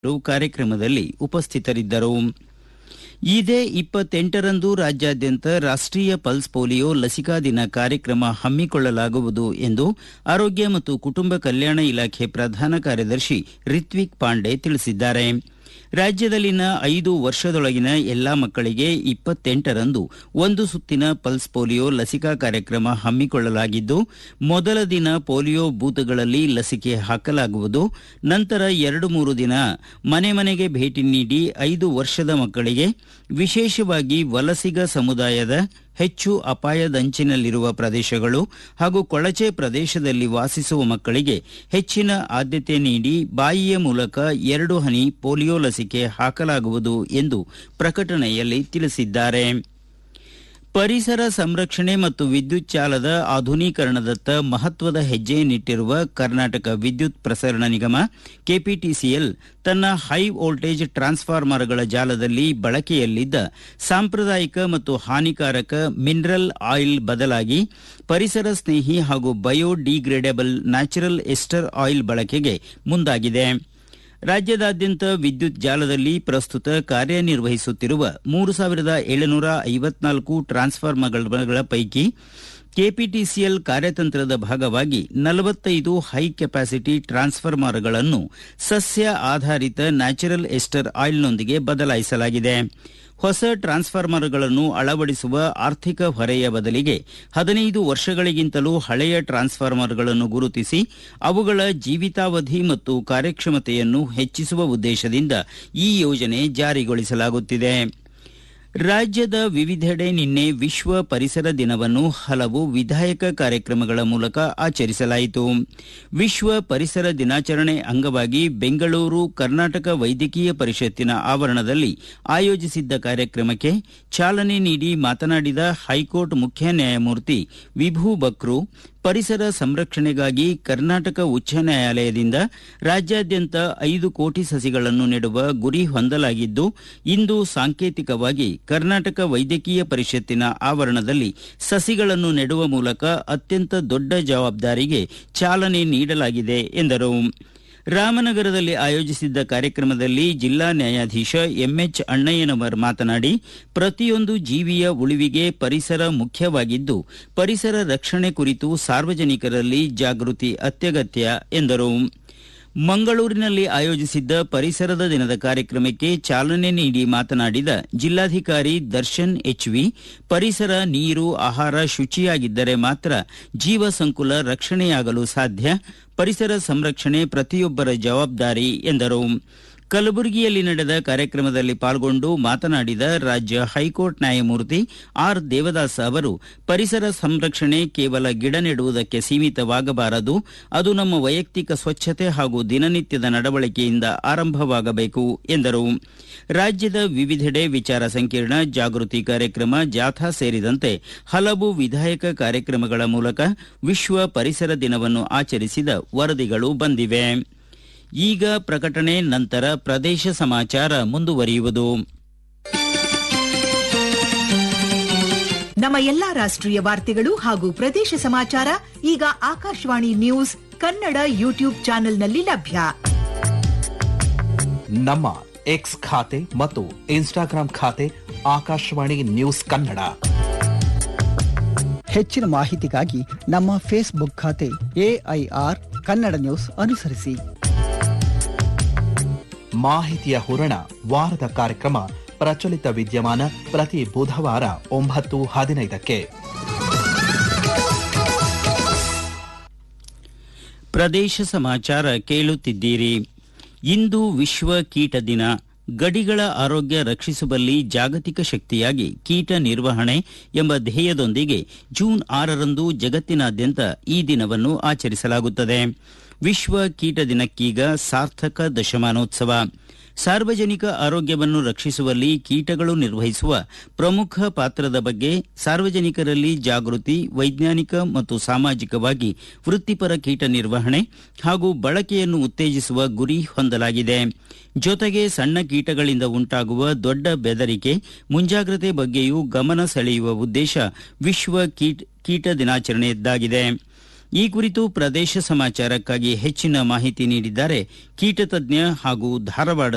ಕಾರ್ಯಕ್ರಮದಲ್ಲಿ ಉಪಸ್ಥಿತರಿದ್ದರು ಇದೇ ಇಪ್ಪತ್ತೆಂಟರಂದು ರಾಜ್ಯಾದ್ಯಂತ ರಾಷ್ಟೀಯ ಪಲ್ಸ್ ಪೋಲಿಯೋ ಲಸಿಕಾ ದಿನ ಕಾರ್ಯಕ್ರಮ ಹಮ್ಮಿಕೊಳ್ಳಲಾಗುವುದು ಎಂದು ಆರೋಗ್ಯ ಮತ್ತು ಕುಟುಂಬ ಕಲ್ಯಾಣ ಇಲಾಖೆ ಪ್ರಧಾನ ಕಾರ್ಯದರ್ಶಿ ರಿತ್ವಿಕ್ ಪಾಂಡೆ ತಿಳಿಸಿದ್ದಾರೆ ರಾಜ್ಯದಲ್ಲಿನ ಐದು ವರ್ಷದೊಳಗಿನ ಎಲ್ಲಾ ಮಕ್ಕಳಿಗೆ ಇಪ್ಪತ್ತೆಂಟರಂದು ಒಂದು ಸುತ್ತಿನ ಪಲ್ಸ್ ಪೋಲಿಯೋ ಲಸಿಕಾ ಕಾರ್ಯಕ್ರಮ ಹಮ್ಮಿಕೊಳ್ಳಲಾಗಿದ್ದು ಮೊದಲ ದಿನ ಪೋಲಿಯೋ ಬೂತ್ಗಳಲ್ಲಿ ಲಸಿಕೆ ಹಾಕಲಾಗುವುದು ನಂತರ ಎರಡು ಮೂರು ದಿನ ಮನೆ ಮನೆಗೆ ಭೇಟಿ ನೀಡಿ ಐದು ವರ್ಷದ ಮಕ್ಕಳಿಗೆ ವಿಶೇಷವಾಗಿ ವಲಸಿಗ ಸಮುದಾಯದ ಹೆಚ್ಚು ಅಪಾಯದಂಚಿನಲ್ಲಿರುವ ಪ್ರದೇಶಗಳು ಹಾಗೂ ಕೊಳಚೆ ಪ್ರದೇಶದಲ್ಲಿ ವಾಸಿಸುವ ಮಕ್ಕಳಿಗೆ ಹೆಚ್ಚಿನ ಆದ್ಯತೆ ನೀಡಿ ಬಾಯಿಯ ಮೂಲಕ ಎರಡು ಹನಿ ಪೋಲಿಯೋ ಲಸಿಕೆ ಹಾಕಲಾಗುವುದು ಎಂದು ಪ್ರಕಟಣೆಯಲ್ಲಿ ತಿಳಿಸಿದ್ದಾರೆ ಪರಿಸರ ಸಂರಕ್ಷಣೆ ಮತ್ತು ವಿದ್ಯುತ್ ಚಾಲದ ಆಧುನೀಕರಣದತ್ತ ಮಹತ್ವದ ಹೆಜ್ಜೆಯನ್ನಿಟ್ಟಿರುವ ಕರ್ನಾಟಕ ವಿದ್ಯುತ್ ಪ್ರಸರಣ ನಿಗಮ ಕೆಪಿಟಿಸಿಎಲ್ ತನ್ನ ಹೈ ವೋಲ್ಟೇಜ್ ಟ್ರಾನ್ಸ್ಫಾರ್ಮರ್ಗಳ ಜಾಲದಲ್ಲಿ ಬಳಕೆಯಲ್ಲಿದ್ದ ಸಾಂಪ್ರದಾಯಿಕ ಮತ್ತು ಹಾನಿಕಾರಕ ಮಿನರಲ್ ಆಯಿಲ್ ಬದಲಾಗಿ ಪರಿಸರ ಸ್ನೇಹಿ ಹಾಗೂ ಬಯೋಡಿಗ್ರೇಡೇಬಲ್ ನ್ಯಾಚುರಲ್ ಎಸ್ಟರ್ ಆಯಿಲ್ ಬಳಕೆಗೆ ಮುಂದಾಗಿದೆ ರಾಜ್ಯದಾದ್ಯಂತ ವಿದ್ಯುತ್ ಜಾಲದಲ್ಲಿ ಪ್ರಸ್ತುತ ಕಾರ್ಯನಿರ್ವಹಿಸುತ್ತಿರುವ ಮೂರು ಸಾವಿರದ ಏಳುನೂರ ಐವತ್ನಾಲ್ಕು ಟ್ರಾನ್ಸ್ಫಾರ್ಮರ್ಗಳ ಪೈಕಿ ಕೆಪಿಟಿಸಿಎಲ್ ಕಾರ್ಯತಂತ್ರದ ಭಾಗವಾಗಿ ನಲವತ್ತೈದು ಹೈ ಕೆಪಾಸಿಟಿ ಟ್ರಾನ್ಸ್ಫಾರ್ಮರ್ಗಳನ್ನು ಸಸ್ಯ ಆಧಾರಿತ ನ್ಯಾಚುರಲ್ ಎಸ್ಟರ್ ಆಯಿಲ್ನೊಂದಿಗೆ ಬದಲಾಯಿಸಲಾಗಿದೆ ಹೊಸ ಟ್ರಾನ್ಸ್ಫಾರ್ಮರ್ಗಳನ್ನು ಅಳವಡಿಸುವ ಆರ್ಥಿಕ ಹೊರೆಯ ಬದಲಿಗೆ ಹದಿನೈದು ವರ್ಷಗಳಿಗಿಂತಲೂ ಹಳೆಯ ಟ್ರಾನ್ಸ್ಫಾರ್ಮರ್ಗಳನ್ನು ಗುರುತಿಸಿ ಅವುಗಳ ಜೀವಿತಾವಧಿ ಮತ್ತು ಕಾರ್ಯಕ್ಷಮತೆಯನ್ನು ಹೆಚ್ಚಿಸುವ ಉದ್ದೇಶದಿಂದ ಈ ಯೋಜನೆ ಜಾರಿಗೊಳಿಸಲಾಗುತ್ತಿದೆ ರಾಜ್ಯದ ವಿವಿಧೆಡೆ ನಿನ್ನೆ ವಿಶ್ವ ಪರಿಸರ ದಿನವನ್ನು ಹಲವು ವಿಧಾಯಕ ಕಾರ್ಯಕ್ರಮಗಳ ಮೂಲಕ ಆಚರಿಸಲಾಯಿತು ವಿಶ್ವ ಪರಿಸರ ದಿನಾಚರಣೆ ಅಂಗವಾಗಿ ಬೆಂಗಳೂರು ಕರ್ನಾಟಕ ವೈದ್ಯಕೀಯ ಪರಿಷತ್ತಿನ ಆವರಣದಲ್ಲಿ ಆಯೋಜಿಸಿದ್ದ ಕಾರ್ಯಕ್ರಮಕ್ಕೆ ಚಾಲನೆ ನೀಡಿ ಮಾತನಾಡಿದ ಹೈಕೋರ್ಟ್ ಮುಖ್ಯ ನ್ಯಾಯಮೂರ್ತಿ ವಿಭು ಬಕ್ರು ಪರಿಸರ ಸಂರಕ್ಷಣೆಗಾಗಿ ಕರ್ನಾಟಕ ಉಚ್ಚ ನ್ಯಾಯಾಲಯದಿಂದ ರಾಜ್ಯಾದ್ಯಂತ ಐದು ಕೋಟಿ ಸಸಿಗಳನ್ನು ನೆಡುವ ಗುರಿ ಹೊಂದಲಾಗಿದ್ದು ಇಂದು ಸಾಂಕೇತಿಕವಾಗಿ ಕರ್ನಾಟಕ ವೈದ್ಯಕೀಯ ಪರಿಷತ್ತಿನ ಆವರಣದಲ್ಲಿ ಸಸಿಗಳನ್ನು ನೆಡುವ ಮೂಲಕ ಅತ್ಯಂತ ದೊಡ್ಡ ಜವಾಬ್ದಾರಿಗೆ ಚಾಲನೆ ನೀಡಲಾಗಿದೆ ಎಂದರು ರಾಮನಗರದಲ್ಲಿ ಆಯೋಜಿಸಿದ್ದ ಕಾರ್ಯಕ್ರಮದಲ್ಲಿ ಜಿಲ್ಲಾ ನ್ಯಾಯಾಧೀಶ ಎಂಎಚ್ ಅಣ್ಣಯ್ಯನವರ್ ಮಾತನಾಡಿ ಪ್ರತಿಯೊಂದು ಜೀವಿಯ ಉಳಿವಿಗೆ ಪರಿಸರ ಮುಖ್ಯವಾಗಿದ್ದು ಪರಿಸರ ರಕ್ಷಣೆ ಕುರಿತು ಸಾರ್ವಜನಿಕರಲ್ಲಿ ಜಾಗೃತಿ ಅತ್ಯಗತ್ಯ ಎಂದರು ಮಂಗಳೂರಿನಲ್ಲಿ ಆಯೋಜಿಸಿದ್ದ ಪರಿಸರದ ದಿನದ ಕಾರ್ಯಕ್ರಮಕ್ಕೆ ಚಾಲನೆ ನೀಡಿ ಮಾತನಾಡಿದ ಜಿಲ್ಲಾಧಿಕಾರಿ ದರ್ಶನ್ ಎಚ್ವಿ ಪರಿಸರ ನೀರು ಆಹಾರ ಶುಚಿಯಾಗಿದ್ದರೆ ಮಾತ್ರ ಜೀವ ಸಂಕುಲ ರಕ್ಷಣೆಯಾಗಲು ಸಾಧ್ಯ ಪರಿಸರ ಸಂರಕ್ಷಣೆ ಪ್ರತಿಯೊಬ್ಬರ ಜವಾಬ್ದಾರಿ ಎಂದರು ಕಲಬುರಗಿಯಲ್ಲಿ ನಡೆದ ಕಾರ್ಯಕ್ರಮದಲ್ಲಿ ಪಾಲ್ಗೊಂಡು ಮಾತನಾಡಿದ ರಾಜ್ಯ ಹೈಕೋರ್ಟ್ ನ್ಯಾಯಮೂರ್ತಿ ಆರ್ ದೇವದಾಸ್ ಅವರು ಪರಿಸರ ಸಂರಕ್ಷಣೆ ಕೇವಲ ಗಿಡ ನೆಡುವುದಕ್ಕೆ ಸೀಮಿತವಾಗಬಾರದು ಅದು ನಮ್ಮ ವೈಯಕ್ತಿಕ ಸ್ವಚ್ಛತೆ ಹಾಗೂ ದಿನನಿತ್ಯದ ನಡವಳಿಕೆಯಿಂದ ಆರಂಭವಾಗಬೇಕು ಎಂದರು ರಾಜ್ಯದ ವಿವಿಧೆಡೆ ವಿಚಾರ ಸಂಕಿರಣ ಜಾಗೃತಿ ಕಾರ್ಯಕ್ರಮ ಜಾಥಾ ಸೇರಿದಂತೆ ಹಲವು ವಿಧಾಯಕ ಕಾರ್ಯಕ್ರಮಗಳ ಮೂಲಕ ವಿಶ್ವ ಪರಿಸರ ದಿನವನ್ನು ಆಚರಿಸಿದ ವರದಿಗಳು ಬಂದಿವೆ ಈಗ ಪ್ರಕಟಣೆ ನಂತರ ಪ್ರದೇಶ ಸಮಾಚಾರ ಮುಂದುವರಿಯುವುದು ನಮ್ಮ ಎಲ್ಲಾ ರಾಷ್ಟ್ರೀಯ ವಾರ್ತೆಗಳು ಹಾಗೂ ಪ್ರದೇಶ ಸಮಾಚಾರ ಈಗ ಆಕಾಶವಾಣಿ ನ್ಯೂಸ್ ಕನ್ನಡ ಯೂಟ್ಯೂಬ್ ಚಾನೆಲ್ನಲ್ಲಿ ಲಭ್ಯ ನಮ್ಮ ಎಕ್ಸ್ ಖಾತೆ ಮತ್ತು ಇನ್ಸ್ಟಾಗ್ರಾಂ ಖಾತೆ ಆಕಾಶವಾಣಿ ನ್ಯೂಸ್ ಕನ್ನಡ ಹೆಚ್ಚಿನ ಮಾಹಿತಿಗಾಗಿ ನಮ್ಮ ಫೇಸ್ಬುಕ್ ಖಾತೆ ಎಐಆರ್ ಕನ್ನಡ ನ್ಯೂಸ್ ಅನುಸರಿಸಿ ಮಾಹಿತಿಯ ಹೂರಣ ವಾರದ ಕಾರ್ಯಕ್ರಮ ಪ್ರಚಲಿತ ವಿದ್ಯಮಾನ ಪ್ರತಿ ಬುಧವಾರ ಒಂಬತ್ತು ಹದಿನೈದಕ್ಕೆ ಪ್ರದೇಶ ಸಮಾಚಾರ ಕೇಳುತ್ತಿದ್ದೀರಿ ಇಂದು ವಿಶ್ವ ಕೀಟ ದಿನ ಗಡಿಗಳ ಆರೋಗ್ಯ ರಕ್ಷಿಸುವಲ್ಲಿ ಜಾಗತಿಕ ಶಕ್ತಿಯಾಗಿ ಕೀಟ ನಿರ್ವಹಣೆ ಎಂಬ ಧ್ಯೇಯದೊಂದಿಗೆ ಜೂನ್ ಆರರಂದು ಜಗತ್ತಿನಾದ್ಯಂತ ಈ ದಿನವನ್ನು ಆಚರಿಸಲಾಗುತ್ತದೆ ವಿಶ್ವ ಕೀಟ ದಿನಕ್ಕೀಗ ಸಾರ್ಥಕ ದಶಮಾನೋತ್ಸವ ಸಾರ್ವಜನಿಕ ಆರೋಗ್ಯವನ್ನು ರಕ್ಷಿಸುವಲ್ಲಿ ಕೀಟಗಳು ನಿರ್ವಹಿಸುವ ಪ್ರಮುಖ ಪಾತ್ರದ ಬಗ್ಗೆ ಸಾರ್ವಜನಿಕರಲ್ಲಿ ಜಾಗೃತಿ ವೈಜ್ಞಾನಿಕ ಮತ್ತು ಸಾಮಾಜಿಕವಾಗಿ ವೃತ್ತಿಪರ ಕೀಟ ನಿರ್ವಹಣೆ ಹಾಗೂ ಬಳಕೆಯನ್ನು ಉತ್ತೇಜಿಸುವ ಗುರಿ ಹೊಂದಲಾಗಿದೆ ಜೊತೆಗೆ ಸಣ್ಣ ಕೀಟಗಳಿಂದ ಉಂಟಾಗುವ ದೊಡ್ಡ ಬೆದರಿಕೆ ಮುಂಜಾಗ್ರತೆ ಬಗ್ಗೆಯೂ ಗಮನ ಸೆಳೆಯುವ ಉದ್ದೇಶ ವಿಶ್ವ ಕೀಟ ದಿನಾಚರಣೆಯದ್ದಾಗಿದೆ ಈ ಕುರಿತು ಪ್ರದೇಶ ಸಮಾಚಾರಕ್ಕಾಗಿ ಹೆಚ್ಚಿನ ಮಾಹಿತಿ ನೀಡಿದ್ದಾರೆ ಕೀಟ ತಜ್ಞ ಹಾಗೂ ಧಾರವಾಡ